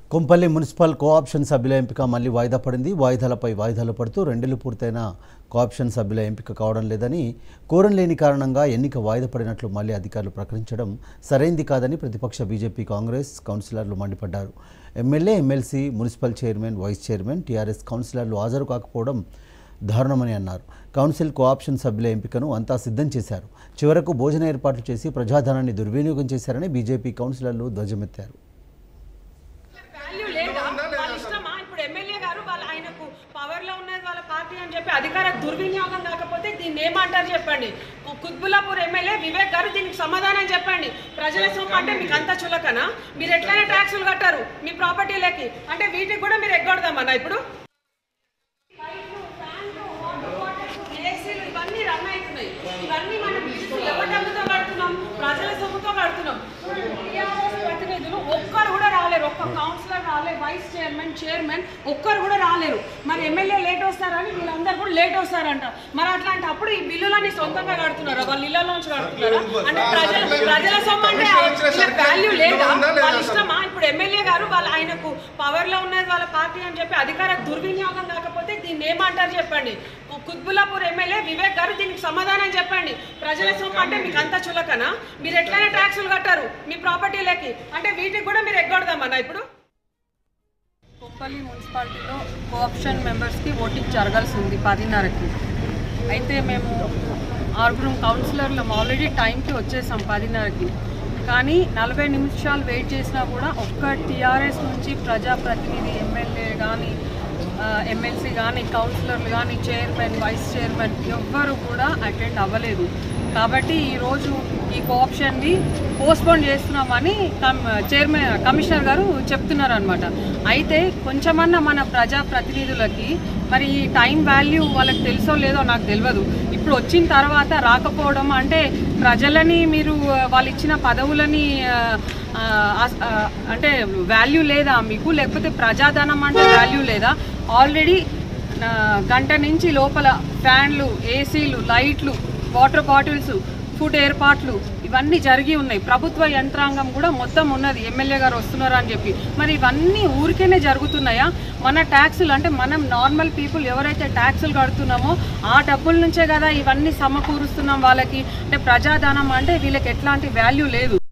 Kompally municipal cooption సభ్యుల ఎంపిక మళ్లీ వాయిదా పడింది వాయిదాలపై వాయిదాలు పడుతూ రెండేళ్లు పూర్తయిన కోఆప్షన్ సభ్యుల ఎంపిక కావడం లేదని కోరం లేని కారణంగా ఎన్నిక వాయిదా పడినట్లు మళ్లీ అధికారులు ప్రకటించడం సరైంది కాదని ప్రతిపక్ష బీజేపీ కాంగ్రెస్ కౌన్సిలర్లు మండిపడ్డారు MLA MLC municipal chairman vice chairman TRS కౌన్సిలర్లు హాజరు కాకపోవడం దారుణమని అన్నారు కౌన్సిల్ కోఆప్షన్ సభ్యుల ఎంపికను అంతా సిద్ధం చేశారు చివరకు భోజన ఏర్పాట్లు చేసి ప్రజాధనాన్ని దుర్వినియోగం చేశారని బీజేపీ కౌన్సిలర్లు ధ్వజమెత్తారు వాల్యూ లేదా వాళ్ళ ఇష్టమా ఇప్పుడు ఎమ్మెల్యే గారు వాళ్ళ ఆయనకు పవర్ లో ఉన్నది వాళ్ళ పార్టీ అని చెప్పి అధికార దుర్వినియోగం కాకపోతే దీన్ని ఏమంటారు చెప్పండి కు- కుత్బుల్లాపూర్ ఎమ్మెల్యే వివేక్ గారు దీనికి సమాధానం చెప్పండి ప్రజల సొమ్ము అంటే మీకు అంత చులకనా మీరు ఎట్లయినా ట్యాక్సులు కట్టారు మీ ప్రాపర్టీలకి అంటే వీటికి కూడా మీరు ఎగ్గొడదామన్నా ఇప్పుడు లైట్లు, ఫ్యాన్లు, వాటర్ బాటిల్స్, ఏసీలు ఇవన్నీ రన్ అవుతున్నాయి ఇవన్నీ మనం బిల్స్ ఎవరి డబ్బుతో కడుతున్నాం ప్రజల సొమ్ముతో కడుతున్నాం టీఆర్ఎస్ ప్రతినిధులు ఒక్కరు కూడా రాలేరు ఒక్క కౌన్సిలర్ రాలేరు వైస్ చైర్మన్ చైర్మన్ ఒక్కరు కూడా రాలేరు మరి ఎమ్మెల్యే లేట్ వస్తారని వీళ్ళందరూ కూడా లేట్ వస్తారంట మరి అట్లాంటప్పుడు ఈ బిల్లులన్నీ సొంతంగా కడుతున్నారా వాళ్ళ ఇళ్లలోంచి కడుతున్నారా అంటే ప్రజల ప్రజల సొమ్ము అంటే వాల్యూ లేదా వాళ్ళ ఇష్టమా ఇప్పుడు ఎమ్మెల్యే గారు వాళ్ళ ఆయనకు పవర్ లో ఉన్నది వాళ్ళ పార్టీ అని చెప్పి అధికార దుర్వినియోగం కాకపోతే దీన్ని ఏమంటారు చెప్పండి కు- కుత్బుల్లాపూర్ ఎమ్మెల్యే వివేక్ గారు దీనికి సమాధానం చెప్పండి ప్రజల సొమ్ము అంటే మీకు అంత చులకనా మీరు ఎట్లయినా ట్యాక్సులు కట్టారు మీ ప్రాపర్టీలకి అంటే వీటికి కూడా మీరు ఎగ్గొడదామన్నా ఇప్పుడు కొప్పల్లి మున్సిపాలిటీలో కోఆప్షన్ మెంబర్స్కి ఓటింగ్ జరగాల్సి ఉంది పదిన్నరకి అయితే మేము ఆరుగురం కౌన్సిలర్లం ఆల్రెడీ టైంకి వచ్చేసాం పదిన్నరకి కానీ నలభై నిమిషాలు వెయిట్ చేసినా కూడా ఒక్క టీఆర్ఎస్ నుంచి ప్రజాప్రతినిధి ఎమ్మెల్యే కానీ ఎమ్మెల్సీ కానీ కౌన్సిలర్లు కానీ చైర్మన్ వైస్ చైర్మన్ ఎవ్వరు కూడా అటెండ్ అవ్వలేదు కాబట్టి ఈరోజు ఈ కోఆప్షన్ని పోస్ట్పోన్ చేస్తున్నామని కమ్ చైర్మన్ కమిషనర్ గారు చెప్తున్నారు అనమాట అయితే కొంచెమన్నా మన ప్రజా ప్రతినిధులకి మరి ఈ టైం వాల్యూ వాళ్ళకి తెలుసో లేదో నాకు తెలియదు ఇప్పుడు వచ్చిన తర్వాత రాకపోవడం అంటే ప్రజలని మీరు ఆ, వాళ్ళు ఇచ్చిన పదవులని ఆ, ఆ, ఆస్- ఆ, అంటే వాల్యూ లేదా మీకు లేకపోతే ప్రజాధనం అంటే వాల్యూ లేదా ఆల్రెడీ ఆ, గంట నుంచి లోపల ఫ్యాన్లు ఏసీలు లైట్లు వాటర్ బాటిల్స్ ఫుడ్ ఏర్పాట్లు ఇవన్నీ జరిగి ఉన్నాయి ప్రభుత్వ యంత్రాంగం కూడా మొత్తం ఉన్నది ఎమ్మెల్యే గారు వస్తున్నారు అని చెప్పి మరి ఇవన్నీ ఊరికేనే జరుగుతున్నాయా మన ట్యాక్సులు అంటే మనం నార్మల్ పీపుల్ ఎవరైతే ట్యాక్సులు కడుతున్నామో ఆ డబ్బుల నుంచే కదా ఇవన్నీ సమకూరుస్తున్నాం వాళ్ళకి అంటే ప్రజాధనం అంటే వీళ్ళకి ఎట్లాంటి వాల్యూ లేదు